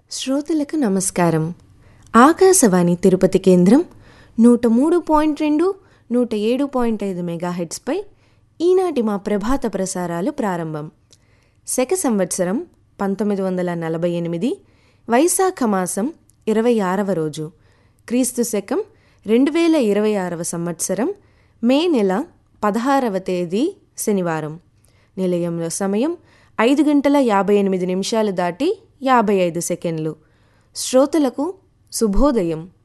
శ్రోతలకు నమస్కారం ఆకాశవాణి తిరుపతి కేంద్రం నూట మూడు పాయింట్ రెండు నూట ఏడు పాయింట్ ఐదు మెగాహెడ్స్పై ఈనాటి మా ప్రభాత ప్రసారాలు ప్రారంభం శక సంవత్సరం పంతొమ్మిది వందల నలభై ఎనిమిది వైశాఖ మాసం ఇరవై ఆరవ రోజు క్రీస్తు శకం రెండు వేల ఇరవై ఆరవ సంవత్సరం మే నెల పదహారవ తేదీ శనివారం నిలయంలో సమయం ఐదు గంటల యాభై ఎనిమిది నిమిషాలు దాటి యాభై ఐదు సెకండ్లు శ్రోతలకు శుభోదయం